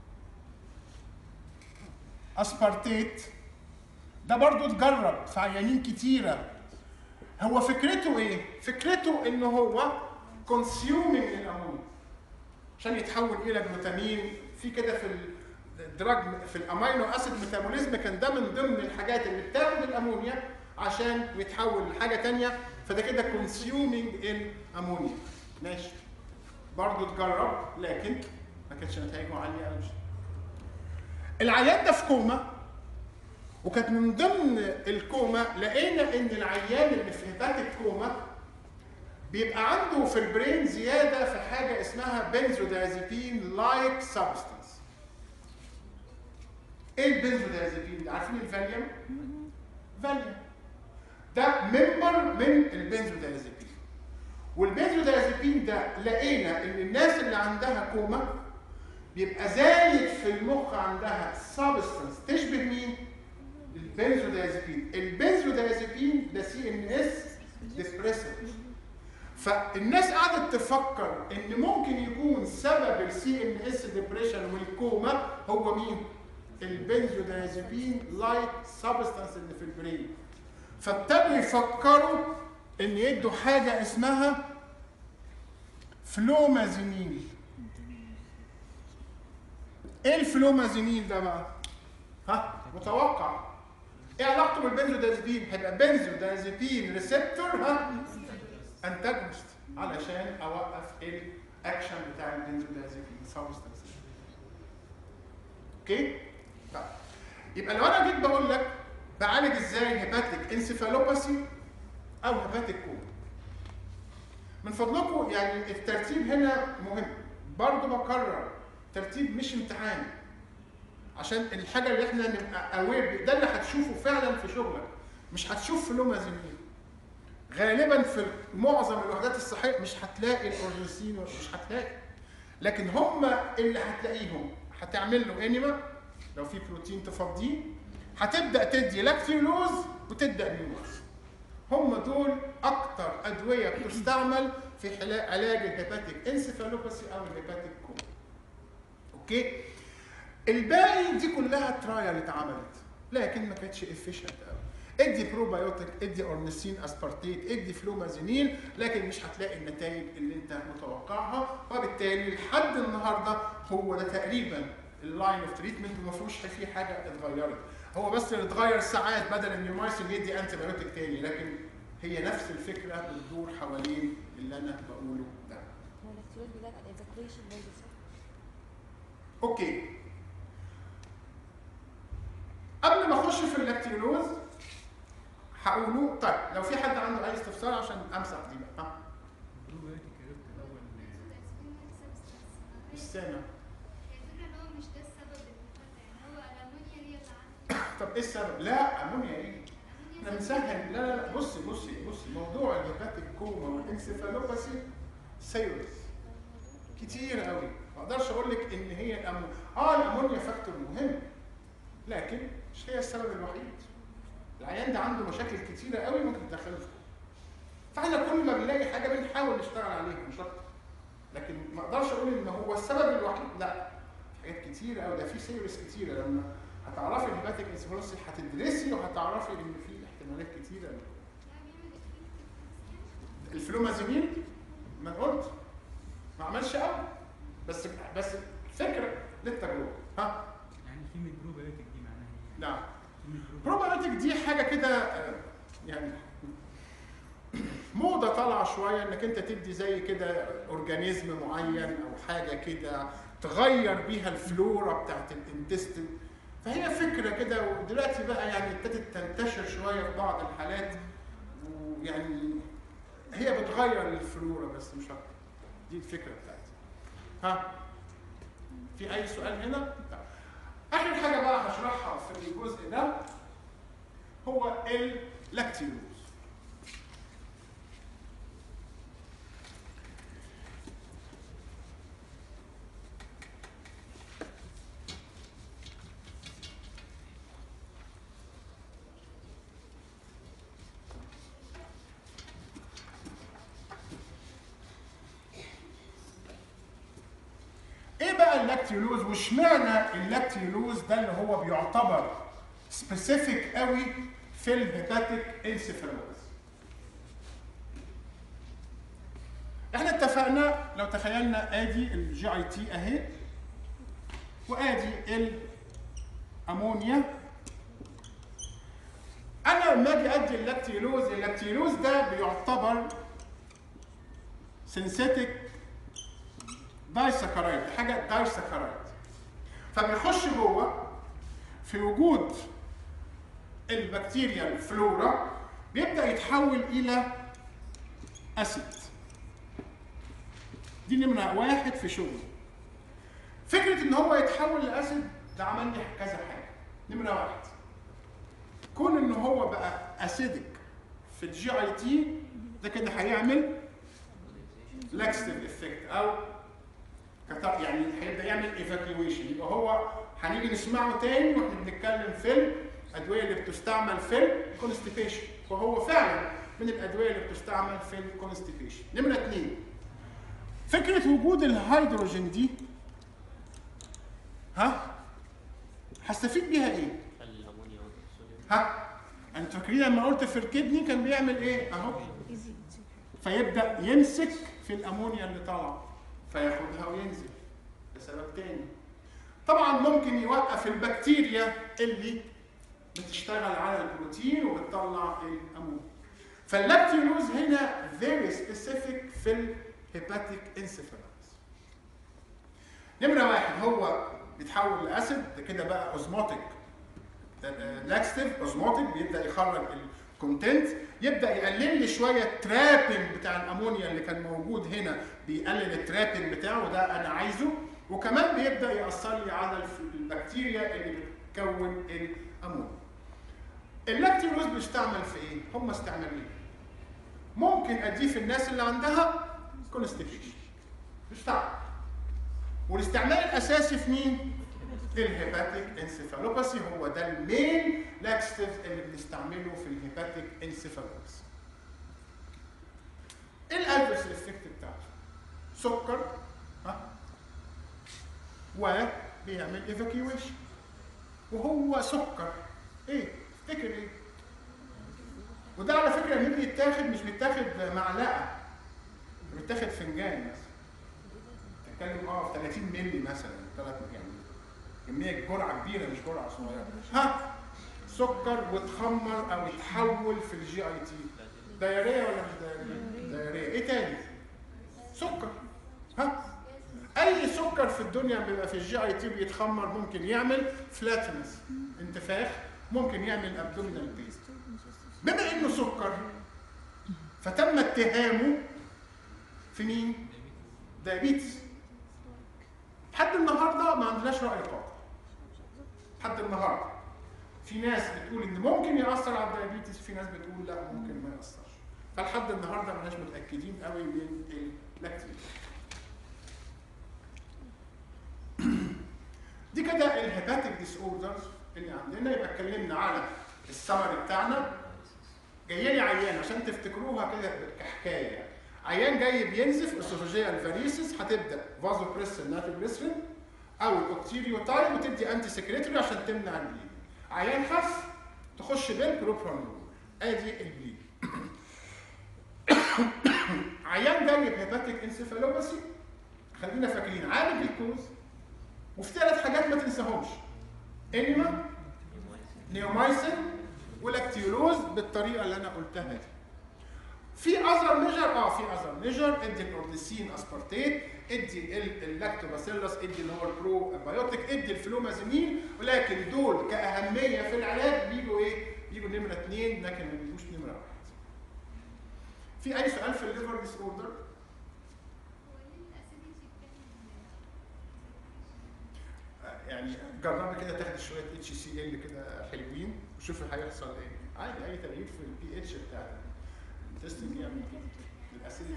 اسبارتيت ده برضو اتجرب في عيانين كتيره هو فكرته ايه فكرته ان هو كونسيومينج للامونيا عشان يتحول الى جلوتامين في كده في الدراج في الامينو اسيد ميتابوليزم كان ده من ضمن الحاجات اللي بتاخد الامونيا عشان يتحول لحاجه تانية فده كده كونسيومينج الامونيا ماشي برضه اتجرب لكن ما كانتش نتائجه عاليه قوي العيان ده في كوما وكانت من ضمن الكوما لقينا ان العيان اللي في هيباتيك كوما بيبقى عنده في البرين زياده في حاجه اسمها بنزودازيبين لايك سبستانس ايه البنزودازيبين ده عارفين الفاليوم فاليوم ده ممبر من البنزودازيبين والبنزودازيبين ده لقينا ان الناس اللي عندها كوما بيبقى زايد في المخ عندها سبستانس تشبه مين؟ البنزودازيبين البنزودازيبين ده سي ان اس ديبريسنت فالناس قعدت تفكر ان ممكن يكون سبب السي ان اس ديبريشن والكوما هو مين؟ البنزودازيبين لايك سبستانس اللي في البرين فابتدوا يفكروا ان يدوا حاجه اسمها فلومازينيل ايه الفلومازينيل ده بقى؟ ها متوقع ايه علاقته بالبنزودازيبين؟ هيبقى بنزودازيبين ريسبتور ها انتاجونست علشان اوقف الاكشن بتاع البنزودازيبين سبستانس اوكي؟ طيب يبقى لو انا جيت بقول لك بعالج ازاي هيباتيك انسيفالوباثي او هيباتيك كوما من فضلكم يعني الترتيب هنا مهم برضه بكرر ترتيب مش امتحان عشان الحاجه اللي احنا نبقى اوير ده اللي هتشوفه فعلا في شغلك مش هتشوف في لوما زميل غالبا في معظم الوحدات الصحيه مش هتلاقي الاورنسين مش هتلاقي لكن هم اللي هتلاقيهم هتعمل له انيما لو في بروتين تفضيه هتبدا تدي لاكتيولوز وتبدا نيوز هم دول اكتر ادويه بتستعمل في حلا- علاج الهيباتيك انسيفالوباثي او الهيباتيك كوم اوكي الباقي دي كلها ترايل اتعملت لكن ما كانتش افيشنت قوي ادي بروبايوتيك ادي اورنسين اسبارتيت ادي فلومازينين لكن مش هتلاقي النتائج اللي انت متوقعها وبالتالي لحد النهارده هو ده تقريبا اللاين اوف تريتمنت وما فيهوش فيه حاجه اتغيرت هو بس اللي اتغير ساعات بدل النيومايسين يدي انتي بايوتيك تاني لكن هي نفس الفكره بتدور حوالين اللي انا بقوله ده هو الاختيار بتاعك على الايفاكويشن برضه صح؟ اوكي قبل ما اخش في اللاكتيلوز هقوله طيب لو في حد عنده اي استفسار عشان امسح دي بقى ها البروبيوتيك عرفت الاول مش سامع طب ايه السبب؟ لا امونيا ايه؟ احنا بنسهل لا لا لا بصي بصي بصي موضوع الهيباتيك كوما والانسيفالوباثي سيريس كتير قوي ما اقدرش اقول لك ان هي الامونيا اه الامونيا فاكتور مهم لكن مش هي السبب الوحيد العيان ده عنده مشاكل كتيره قوي ممكن تدخله في كوما. فاحنا كل ما بنلاقي حاجه بنحاول نشتغل عليها مش اكتر لكن ما اقدرش اقول ان هو السبب الوحيد لا في حاجات كتيره قوي ده في سيريس كتيره لما هتعرفي الهيباتيك انسيفالوباثي هتدرسي وهتعرفي ان في احتمالات كتيره الفلومازينين ما أنا قلت ما عملش قوي بس بس فكره للتجربه ها يعني كلمة بروبيوتيك دي معناها ايه؟ نعم كلمة بروبيوتيك بروبايوتيك دي حاجه كده آه، يعني موضه طالعه شويه انك انت تدي زي كده اورجانيزم معين او حاجه كده تغير بيها الفلورا بتاعت الانتستين فهي فكره كده ودلوقتي بقى يعني ابتدت تنتشر شويه في بعض الحالات ويعني هي بتغير الفلورا بس مش اكتر دي الفكره بتاعتها ها في اي سؤال هنا؟ لا. اخر حاجه بقى هشرحها في الجزء ده هو اللاكتيلوز ايه بقى اللاكتيلوز واشمعنى اللاكتيلوز ده اللي هو بيعتبر سبيسيفيك قوي في الهيباتيك انسيفالوباثي احنا اتفقنا لو تخيلنا ادي الجي اي تي اهي وادي الامونيا انا لما اجي ادي اللاكتيلوز اللاكتيلوز ده بيعتبر سينثيتك دايسكرايد حاجه دايسكرايد فبيخش جوه في وجود البكتيريا الفلورا بيبدا يتحول الى اسيد دي نمره واحد في شغله فكره ان هو يتحول لاسيد ده عمل لي كذا حاجه نمره واحد كون ان هو بقى اسيدك في الجي اي تي ده كده هيعمل لاكستيف افكت او كتر يعني هيبدا يعمل ايفاكيويشن يبقى هو هنيجي نسمعه تاني واحنا بنتكلم في الادويه اللي بتستعمل في الكونستيبيشن وهو فعلا من الادويه اللي بتستعمل في الكونستيبيشن نمره اثنين فكره وجود الهيدروجين دي ها هستفيد بيها ايه؟ الامونيا والصوديوم ها انتوا فاكرين لما قلت في الكدني كان بيعمل ايه؟ اهو ايزي فيبدا يمسك في الامونيا اللي طالعه فياخدها وينزل لسبب تاني طبعا ممكن يوقف البكتيريا اللي بتشتغل على البروتين وبتطلع الامونيا فاللاكتيلوز هنا very specific في الهيباتيك انسيفالوباثي نمره واحد هو بيتحول لاسيد ده كده بقى اوزموتيك لاكستيف اوزموتيك بيبدا يخرج الكونتنت يبدا يقلل لي شويه الترابنج بتاع الامونيا اللي كان موجود هنا بيقلل الترابنج بتاعه ده انا عايزه وكمان بيبدا ياثر لي على الف- البكتيريا اللي بتكون الامونيا اللاكتيروز بيستعمل في ايه هم استعمالين ممكن اديه في الناس اللي عندها كونستيبيشن بيستعمل والاستعمال الاساسي في مين الهيباتيك انسيفالوباثي هو ده المين لاكستيف اللي بنستعمله في الهيباتيك انسيفالوباثي ايه الادفرس افكت بتاعته سكر ها وبيعمل ايفاكيويشن وهو سكر ايه افتكر ايه وده على فكره لما يجي يتاخد مش بيتاخد معلقه بيتاخد فنجان مثلا تتكلم اه في 30 مللي مثلا ثلاث يعني كميه جرعه كبيره مش جرعه صغيره ها سكر وتخمر او يتحول في الجي اي تي دايريه ولا مش دايريه؟ دايريه ايه تاني؟ سكر ها اي سكر في الدنيا بيبقى في الجي اي تي بيتخمر ممكن يعمل فلاتنس انتفاخ ممكن يعمل ابدومينال بين بما انه سكر فتم اتهامه في مين؟ دايابيتس لحد النهارده ما عندناش راي قاطع لحد النهارده في ناس بتقول ان ممكن ياثر على الدايابيتس في ناس بتقول لا ممكن ما ياثرش فلحد النهارده مالناش متاكدين قوي من اللاكتين دي كده الهيباتيك ديس اوردرز اللي عندنا يبقى اتكلمنا على السمري بتاعنا جاي لي عيان عشان تفتكروها كده كحكايه يعني. عيان جاي بينزف اسوفاجيال فاريسيس هتبدا فازو بريسن ناتروجليسرين او الاوكتيريوتايب وتدي انتي سكريتوري عشان تمنع البليد عيان خف تخش بالبروبرانول ادي البليد عيان جاي بهيباتيك انسيفالوباثي خلينا فاكرين عالج الكوز وفي ثلاث حاجات ما تنساهمش انيما نيومايسين ولاكتيولوز بالطريقه اللي انا قلتها دي في اذر ميجر اه في اذر ميجر ادي النورديسين اسبارتيت ادي ال- اللاكتوباسيلس ادي اللي هو البرو بايوتيك ادي الفلومازينين ولكن دول كاهميه في العلاج بيجوا ايه؟ بيجوا نمره اثنين لكن ما بيجوش نمره واحد. في اي سؤال في الليفر ديس اوردر؟ يعني جربي كده تاخدي شويه اتش سي ال كده حلوين وشوفي هيحصل ايه عادي اي تغيير في البي اتش بتاع التستنج يعمل كده الاسيديتي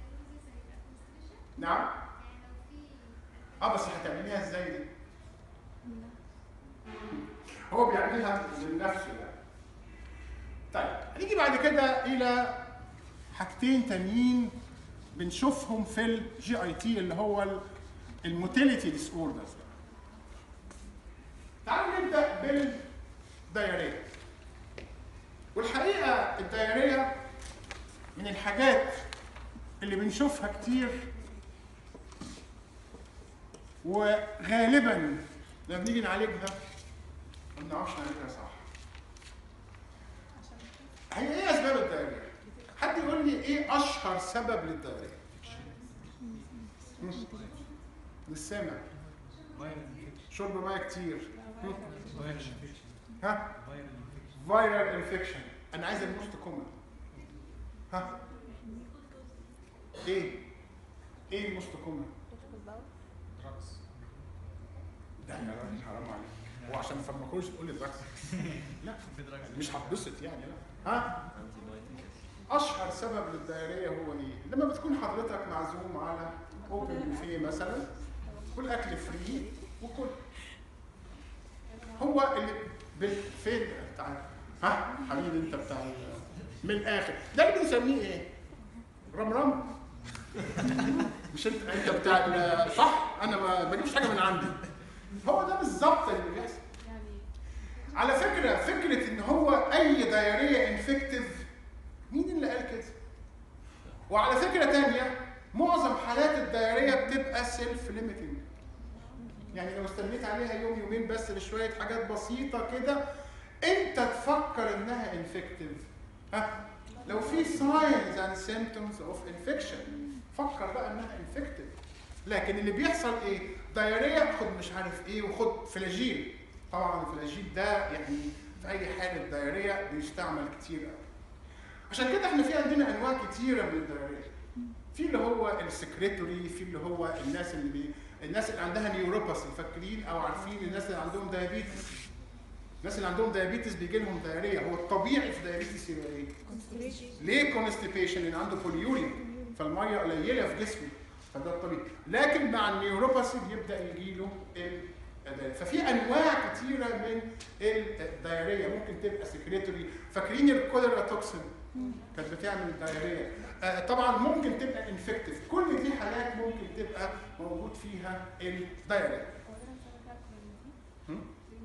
نعم اه بس هتعمليها ازاي دي؟ هو بيعملها من نفسه يعني طيب هنيجي بعد كده الى حاجتين تانيين بنشوفهم في الجي اي تي اللي هو الموتيليتي ديس اوردرز تعالوا نبدا بالدياريه والحقيقه الدياريه من الحاجات اللي بنشوفها كتير وغالبا لما بنيجي نعالجها ما بنعرفش نعالجها صح هي ايه اسباب الدياريه حد يقول لي ايه اشهر سبب للدياريه مم. مش سامع فايرال انفكشن شرب ميه كتير مم. فايرال انفكشن ها فايرال انفكشن فايرال انفكشن انا عايز الموست كومن ها ايه ايه الموست كومن دراكس ده يا راجل حرام عليك هو عشان ما فهمكوش تقول لي دراكس لا في دراكس مش هتبسط يعني لا ها اشهر سبب للدايريه هو ايه لما بتكون حضرتك معزوم على اوبن بوفيه مثلا كل اكل فري وكل هو اللي بال... فين تعال ها حبيبي انت بتاع ال- من الاخر ده اللي بنسميه ايه رمرم مش انت انت بتاع ال- صح انا ما بجيبش حاجه من عندي هو ده بالظبط اللي بيحصل على فكره فكره ان هو اي دايريه انفكتيف مين اللي قال كده؟ وعلى فكره تانية معظم حالات الدايريه بتبقى سيلف ليميتنج يعني لو استنيت عليها يوم يومين بس لشويه حاجات بسيطه كده انت تفكر انها انفكتيف ها لو في ساينز اند سيمبتومز اوف انفكشن فكر بقى انها انفكتيف لكن اللي بيحصل ايه دايريه خد مش عارف ايه وخد فلاجيل طبعا الفلاجيل ده يعني في اي حاله دايريه بيستعمل كتير قوي عشان كده احنا في عندنا انواع كتيره من الدياريه في اللي هو السكريتوري في اللي هو الناس اللي بي... الناس اللي عندها نيوروباثي فاكرين او عارفين الناس اللي عندهم دايابيتس الناس اللي عندهم دايابيتس بيجي لهم داياريه هو الطبيعي في دايابيتس يبقى ايه؟ ليه كونستيبيشن لان عنده بوليوريا فالميه قليله في جسمه فده الطبيعي لكن مع النيوروباثي بيبدا يجي له الدايريه ففي انواع كتيره من الدايريه ممكن تبقى سكريتوري فاكرين الكوليرا توكسين كانت بتعمل دايريه آه طبعا ممكن تبقى انفكتيف كل دي حالات ممكن تبقى موجود فيها الدايريه هم؟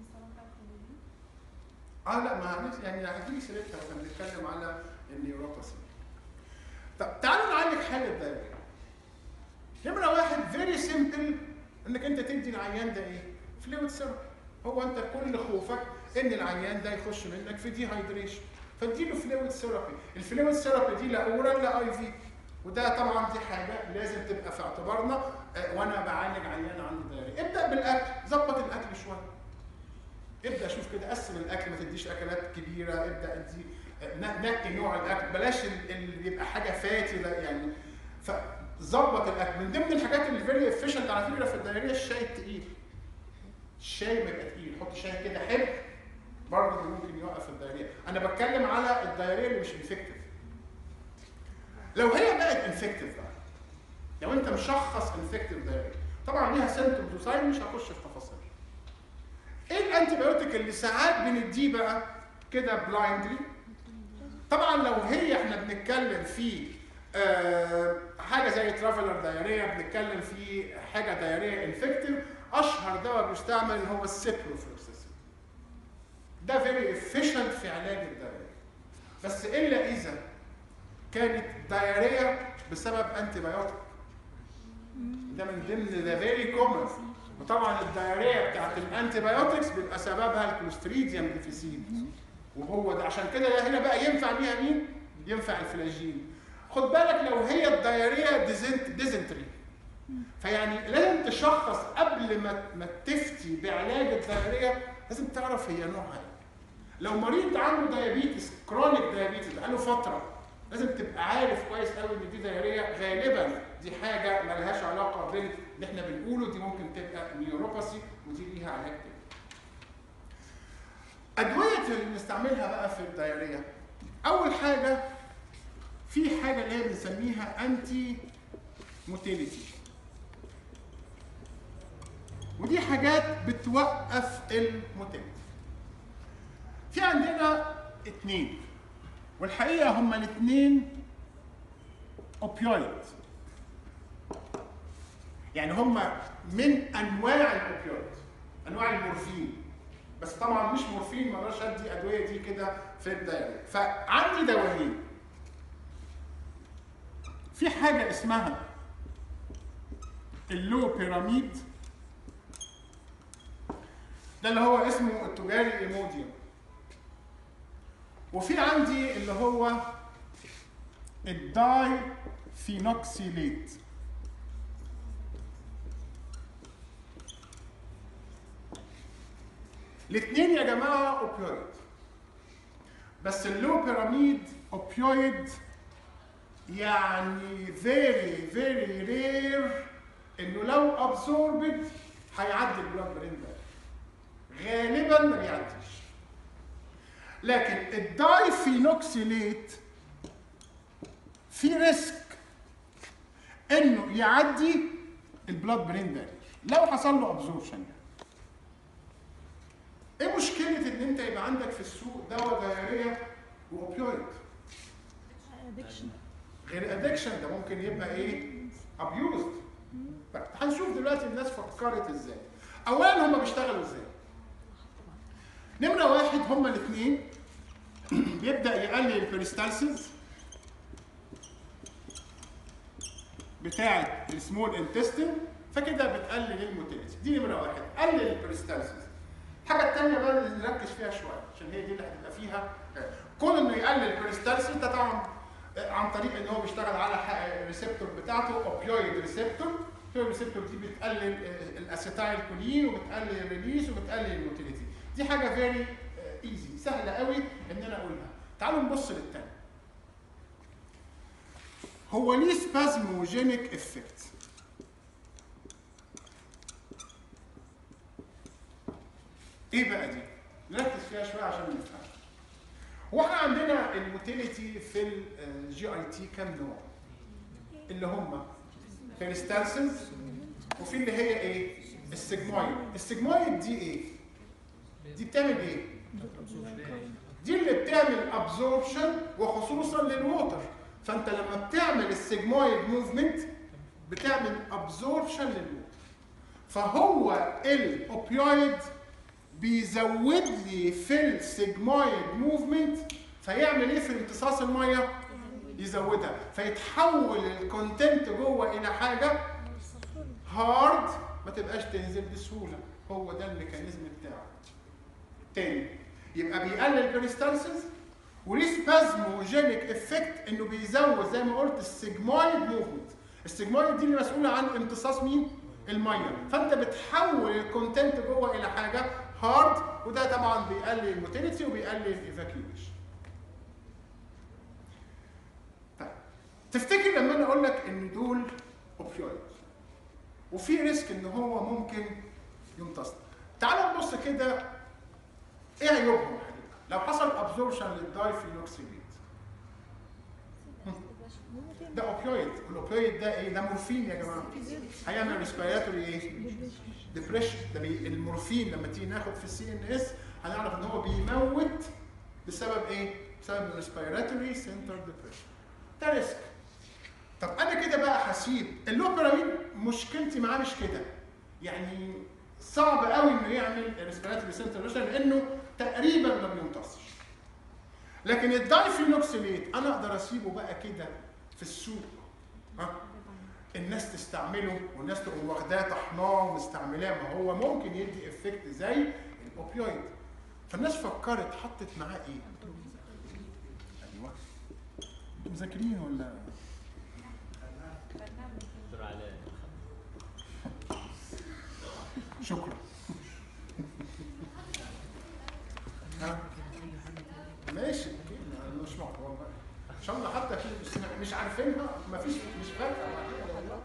اه لا ما هنس- يعني هتيجي سيرتها واحنا بنتكلم على النيوروباثي طب تعالوا نعالج حل الدايريه نمره واحد فيري سيمبل انك انت تدي العيان ده ايه؟ فلويد سيرب هو انت كل خوفك ان العيان ده يخش منك في دي هايدريشن فاديله فلويد ثيرابي الفلويد ثيرابي دي لا اورال لا اي في وده طبعا دي حاجه لازم تبقى في اعتبارنا آه، وانا بعالج عيان عنده دايريه ابدا بالاكل ظبط الاكل شويه ابدا شوف كده قسم الاكل ما تديش اكلات كبيره ابدا ادي ن- نقي نوع الاكل بلاش ال- اللي يبقى حاجه فاتي لا يعني فظبط الاكل من ضمن الحاجات اللي فيري افيشنت على فكره في الدايريه الشاي التقيل الشاي ما يبقى تقيل حط شاي كده حلو برضه ممكن يوقف الدايريه انا بتكلم على الدايريه اللي مش انفكتيف لو هي بقت انفكتيف بقى لو انت مشخص انفكتيف دايريه طبعا ليها سيمتومز وساين مش هخش في تفاصيل ايه الانتي بايوتيك اللي ساعات بنديه بقى كده بلايندلي طبعا لو هي احنا بنتكلم في آه حاجه زي ترافلر دايريا بنتكلم في حاجه دايريا انفكتيف اشهر دواء بيستعمل هو السيبروفلوكساسين ده فيري افيشنت في علاج الدايريا بس الا اذا كانت دايريا بسبب انتي بايوتيك ده من ضمن ذا فيري كومن وطبعا الدايريا بتاعت الانتي بايوتكس بيبقى سببها الكلوستريديوم ديفيسيت وهو ده عشان كده هنا بقى ينفع بيها مين؟ ينفع الفلاجين خد بالك لو هي الدايريا ديزنت ديزنتري فيعني لازم تشخص قبل ما ما تفتي بعلاج الدايريا لازم تعرف هي نوعها ايه لو مريض عنده دايابيتس كرونيك دايابيتس بقاله فتره لازم تبقى عارف كويس قوي ان دي دايريه غالبا دي حاجه ملهاش علاقه باللي احنا بنقوله دي ممكن تبقى نيوروباثي ودي ليها علاج تاني. ادويه اللي بنستعملها بقى في الدايريه اول حاجه في حاجه اللي هي بنسميها انتي موتيليتي ودي حاجات بتوقف الموتيليتي في عندنا اتنين والحقيقه هما الاثنين اوبيويد يعني هما من انواع الاوبيويد انواع المورفين بس طبعا مش مورفين ما اقدرش ادي ادويه دي كده في الدايرة فعندي دوايين في حاجه اسمها اللو بيراميد ده اللي هو اسمه التجاري ايموديوم وفي عندي اللي هو الداي فينوكسيليت الاثنين يا جماعه اوبيويد بس اللو بيراميد اوبيويد يعني فيري فيري رير انه لو ابزوربد هيعدي البلاد برين ده غالبا ما بيعديش لكن الدايفينوكسيليت في ريسك انه يعدي البلاد برين بارير لو حصل له ابزوربشن يعني. ايه مشكله ان انت يبقى عندك في السوق دواء دايريه واوبيويد addiction غير ادكشن ده ممكن يبقى ايه ابيوزد هنشوف دلوقتي الناس فكرت ازاي اولا هم بيشتغلوا ازاي نمره واحد هم الاثنين بيبدا يقلل البريستالسيس بتاعه السمول انتستين فكده بتقلل الموتيليتي دي نمره واحد قلل البريستالسيس الحاجه الثانيه بقى اللي نركز فيها شويه عشان هي دي اللي هتبقى فيها كون انه يقلل البريستالسيس ده طبعا عن طريق ان هو بيشتغل على الريسبتور بتاعته اوبيويد ريسبتور الريسبتور دي بتقلل الاسيتايل كولين وبتقلل الريليس وبتقلل الموتيليتي دي حاجه فيري ايزي سهله قوي ان انا اقولها تعالوا نبص للتاني هو ليه سبازموجينيك افكت ايه بقى دي نركز فيها شويه عشان نفهم هو احنا عندنا الموتيليتي في الجي اي تي كام نوع اللي هم كريستالسز وفي اللي هي ايه السيجمويد السيجمويد دي ايه دي بتعمل ايه دي اللي بتعمل ابزوربشن وخصوصا للووتر فانت لما بتعمل السيجمويد موفمنت بتعمل ابزوربشن للووتر فهو الاوبيويد بيزود لي في السيجمويد موفمنت فيعمل ايه في امتصاص الميه يزودها فيتحول الكونتنت جوه الى حاجه هارد ما تبقاش تنزل بسهوله هو ده الميكانيزم بتاعه تاني يبقى بيقلل كريستالسز وليه سبازموجينيك افكت انه بيزود زي ما قلت السيجمويد موفمنت السيجمويد دي اللي مسؤوله عن امتصاص مين الميه فانت بتحول الكونتنت جوه الى حاجه هارد وده طبعا بيقلل الموتيليتي وبيقلل الايفاكيويشن طيب تفتكر لما انا اقول لك ان دول اوبيويد وفي ريسك ان هو ممكن يمتص تعال نبص كده ايه عيوبهم لو حصل ابزوربشن للدايفينوكسيليت ده اوبيويد والاوبيويد ده ايه ده مورفين يا جماعه هيعمل ريسبيراتوري ايه ديبريشن ده بي المورفين لما تيجي ناخد في السي ان اس هنعرف ان هو بيموت بسبب ايه بسبب الريسبيراتوري سنتر ديبريشن ده ريسك طب انا كده بقى هسيب اللوبرامين مشكلتي معاه مش كده يعني صعب قوي انه يعمل ريسبيراتوري سنتر ديبريشن لانه تقريبا ما بيمتصش لكن الدايفينوكسيليت انا اقدر اسيبه بقى كده في السوق ها الناس تستعمله والناس تقوم واخداه طحناه ومستعملاه ما هو ممكن يدي افكت زي الاوبيويد فالناس فكرت حطت معاه ايه؟ ايوه انتوا مذاكرين ولا دكتور علاء شكرا ها ماشي اوكي أنا مش معقول والله ان شاء الله حتى في بس مش عارفينها مفيش مش فارقه معايا والله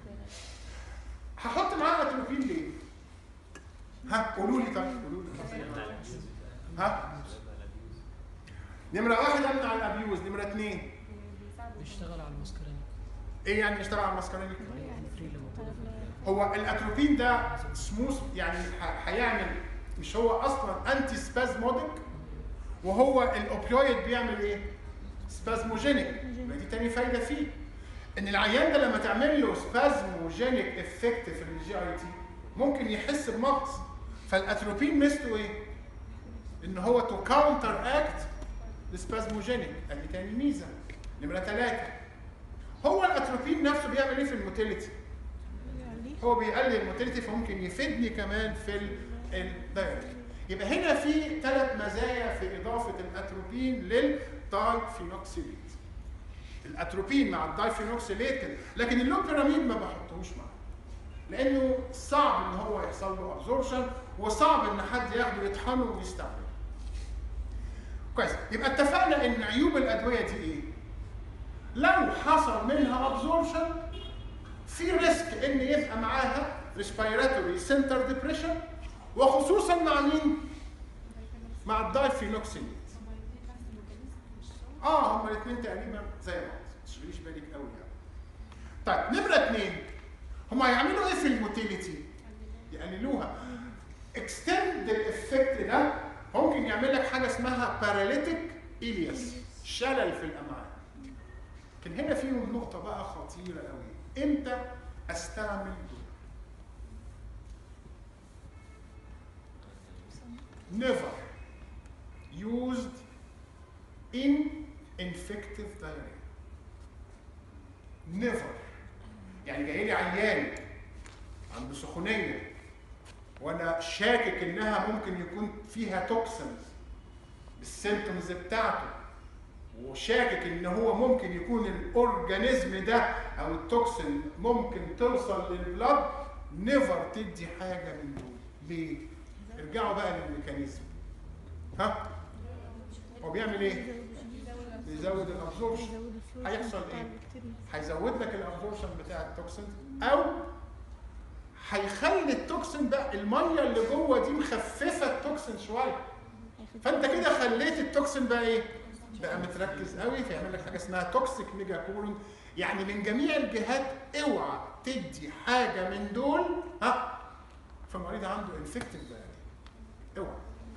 هحط معاها اتروبين ليه؟ ها قولوا لي طيب قولوا لي ها نمرة واحد امنع الابيوز نمرة اثنين بيشتغل على المسكرينيك ايه يعني يشتغل على الماسكارينيك؟ يعني فري لما هو الاتروبين ده سموث يعني ه- هيعمل مش هو اصلا انتي سبازموديك وهو الاوبيويد بيعمل ايه؟ سبازموجينيك يبقى دي تاني فايده فيه ان العيان ده لما تعمل له سبازموجينيك افكت في الجي اي تي ممكن يحس بمغص فالاتروبين ميزته ايه؟ ان هو تو كاونتر اكت السبازموجينيك ادي تاني ميزه نمره ثلاثه هو الاتروبين نفسه بيعمل ايه في الموتيليتي؟ هو بيقلل الموتيليتي فممكن يفيدني كمان في الدايركت يبقى هنا في ثلاث مزايا في اضافه الاتروبين للدايفينوكسيليت الاتروبين مع الدايفينوكسيليت كده لكن اللوبيراميد ما بحطهوش معاه لانه صعب ان هو يحصل له ابزوربشن وصعب ان حد ياخده يطحنه ويستعمله كويس يبقى اتفقنا ان عيوب الادويه دي ايه لو حصل منها ابزوربشن في ريسك ان يبقى معاها ريسبيراتوري سنتر ديبريشن وخصوصا مع مين؟ مع الدايفينوكسيليت اه هما الاثنين تقريبا زي بعض ما تشغليش بالك قوي يعني طيب نمره اثنين هما هيعملوا ايه في الموتيليتي؟ يقللوها اكستند الافكت ده ممكن يعمل لك حاجه اسمها باراليتيك الياس شلل في الامعاء لكن هنا فيهم نقطه بقى خطيره قوي امتى استعمل دول never used in infective diarrhea never يعني جاي لي عيان عنده سخونيه وانا شاكك انها ممكن يكون فيها توكسنز بالسيمتومز بتاعته وشاكك ان هو ممكن يكون الاورجانيزم ده او التوكسين ممكن توصل للبلد نيفر تدي حاجه من دول ليه؟ ارجعوا بقى للميكانيزم ها؟ هو بيعمل ايه؟ بيزود الابزوربشن يزود الفلو هيحصل بتاع إيه؟ البكتيريا. هيزود لك الابزوربشن بتاع التوكسين او هيخلي التوكسين بقى الميه اللي جوه دي مخففه التوكسين شويه هيخف- فانت كده خليت التوكسين بقى ايه؟ بقى متركز قوي فيعمل لك حاجه اسمها توكسيك ميجا كولون يعني من جميع الجهات اوعى تدي حاجه من دول ها فالمريض عنده انفكتيف دايريا اوعى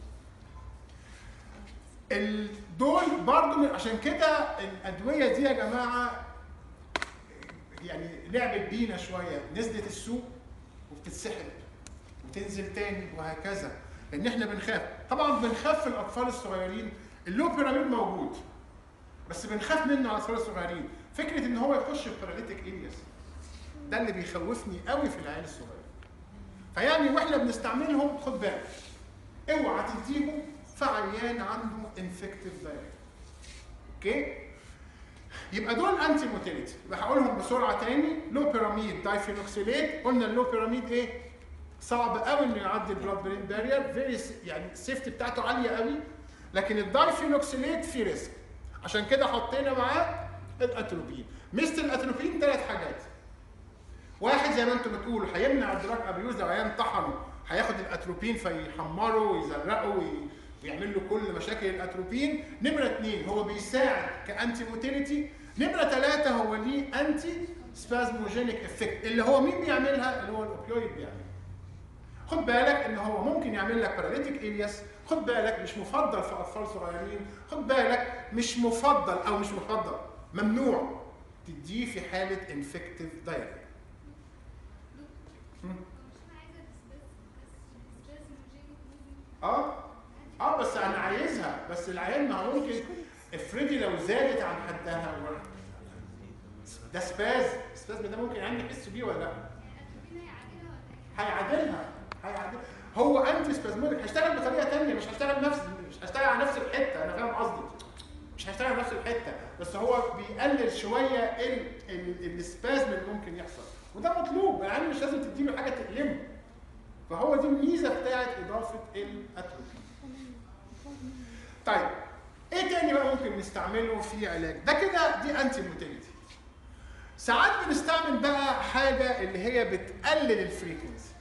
ال- دول برضو من- عشان كده الادويه دي يا جماعه يعني لعبت بينا شويه نزلت السوق وبتتسحب وتنزل تاني وهكذا لان احنا بنخاف طبعا بنخاف في الاطفال الصغيرين اللو بيراميد موجود بس بنخاف منه على الاطفال الصغيرين فكره ان هو يخش في باراليتيك الياس ده اللي بيخوفني قوي في العيال الصغيره فيعني واحنا بنستعملهم خد بالك اوعى تديهم في عيان عنده انفكتيف دايركت اوكي يبقى دول انتي موتيليتي يبقى هقولهم بسرعه تاني لو بيراميد دايفينوكسيليت قلنا اللو بيراميد ايه صعب قوي انه يعدي البلاد برين بارير فيري يعني السيفتي بتاعته عاليه قوي لكن الدايفينوكسيليت في ريسك عشان كده حطينا معاه الاتروبين ميزه الاتروبين ثلاث حاجات واحد زي ما انتم بتقولوا هيمنع الدراج ابيوز لو عيان طحنه هياخد الاتروبين فيحمره ويزرقه وي- ويعمل له كل مشاكل الاتروبين نمره اثنين هو بيساعد كانتي موتيليتي نمره ثلاثه هو ليه انتي سبازموجينيك افكت اللي هو مين بيعملها اللي هو الاوبيويد بيعملها خد بالك ان هو ممكن يعمل لك باراليتيك الياس خد بالك مش مفضل في اطفال صغيرين خد بالك مش مفضل او مش مفضل ممنوع تديه في حاله انفكتيف دايركت اه اه بس انا عايزها بس العيان ما هو ممكن افرضي لو زادت عن حدها و- ده سباز سباز ده ممكن العيان يحس بيه ولا لا هيعادلها هيعادل هو انتي سبازموديك هيشتغل بطريقه ثانيه مش هيشتغل نفس مش هيشتغل على نفس الحته انا فاهم قصدي مش هيشتغل على نفس الحته بس هو بيقلل شويه ال- ال- السبازم اللي ممكن يحصل وده مطلوب يعني مش لازم تديله حاجه تألمه فهو دي الميزه بتاعت اضافه الاتروبين طيب ايه تاني بقى ممكن نستعمله في علاج ده كده دي انتي موتيليتي ساعات بنستعمل بقى حاجه اللي هي بتقلل الفريكونسي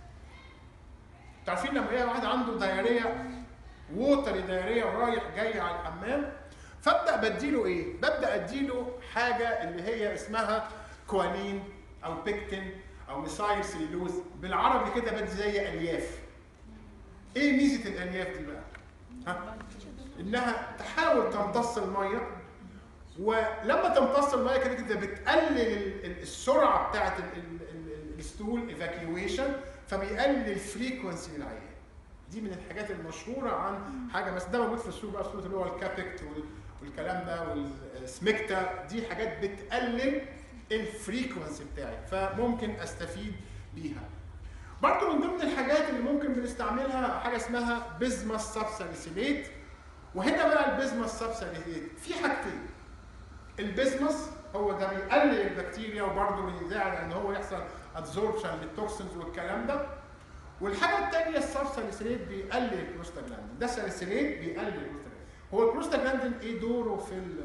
تعرفين لما يلاقي واحد عنده دايريه ووتري دايريه ورايح جاي على الحمام فابدا بديله ايه؟ ببدا اديله حاجه اللي هي اسمها كوالين او بيكتين او ميثايل سيلوز بالعربي كده بدي زي الياف. ايه ميزه الالياف دي بقى؟ ها؟ انها تحاول تمتص الميه ولما تمتص الميه كده كده بتقلل ال- ال- السرعه بتاعت ال- ال- ال- الستول ايفاكيويشن فبيقلل الفريكونسي للعيان دي من الحاجات المشهوره عن حاجه بس ده موجود في السوق بقى السوق اللي هو الكابكت وال- والكلام ده والسمكتا دي حاجات بتقلل الفريكونسي بتاعي فممكن استفيد بيها برضه من ضمن الحاجات اللي ممكن بنستعملها حاجه اسمها بيزماس سابساليسيليت وهنا بقى البيزماس سابساليسيليت في حاجتين البيزماس هو ده بيقلل البكتيريا وبرضه بيساعد ان هو يحصل ادزوربشن للتوكسينز والكلام ده والحاجه الثانيه السبساليسيليت بيقلل البروستاجلاندين ده ساليسيليت بيقلل البروستاجلاندين هو البروستاجلاندين ايه دوره في ال-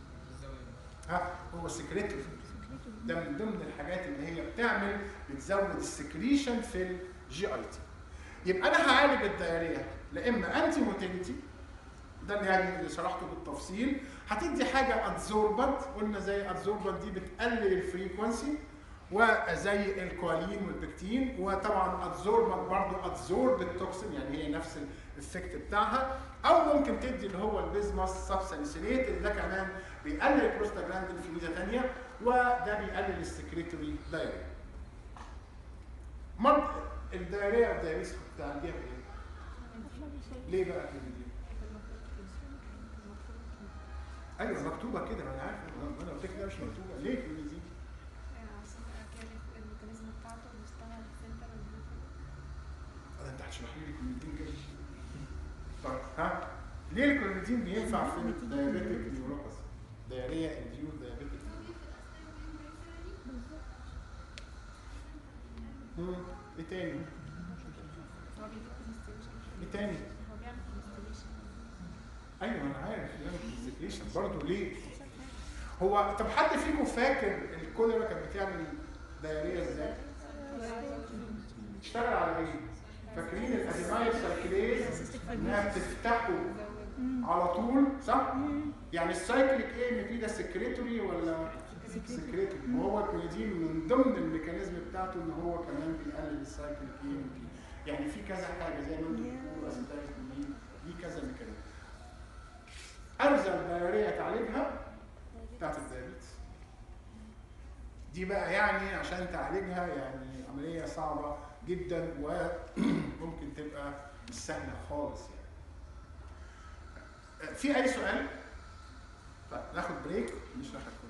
ها هو السكريتوري ده من ضمن الحاجات اللي هي بتعمل بتزود السكريشن في الجي اي تي يبقى انا هعالج الدايريه لا اما انتي موتيليتي ده اللي يعني اللي شرحته بالتفصيل هتدي حاجه ادزوربنت قلنا زي ادزوربنت دي بتقلل الفريكونسي وزي الكوالين والبكتين وطبعا ادزوربنت برضه ادزورب التوكسين يعني هي نفس الافكت بتاعها او ممكن تدي اللي هو البيزماس سبساليسيليت اللي ده كمان بيقلل البروستاجلاندين في ميزه ثانيه وده بيقلل السكريتوري دايريا. مرض الدايريا والدايريس بتاع الجيم ايه؟ ليه بقى كده دي؟ ايوه مكتوبه كده ما انا عارف أنا- انا قلت لك ده مش مكتوبه ليه كده دي؟ ده انت هتشرح لي الكلمتين كده طيب ها ليه الكلمتين بينفع في الدايابيتك نيوروباثي؟ دايريا انديو دايابيتك مم. ايه تاني؟ ايه تاني؟ ايوه انا عارف يعمل كونستيبيشن برضه ليه؟ هو طب حد فيكم فاكر الكوليرا كانت بتعمل دايريه ازاي؟ اشتغل على ايه؟ فاكرين الازيمايل سايكليز انها بتفتحه على طول صح؟ يعني السايكليك ايه ان ده سكريتوري ولا سكريتوري وهو الكويدين من ضمن الميكانيزم بتاعته ان هو كمان بيقلل السايكليك ايه ام بي يعني في كذا حاجه زي ما انتم بتقولوا اسيتايل دي كذا ميكانيزم ارزل دايريه تعالجها بتاعت الدايابيتس دي بقى يعني عشان تعالجها يعني عمليه صعبه جدا وممكن تبقى مش سهله خالص يعني في اي سؤال؟ طيب ناخد بريك نشرح الكورس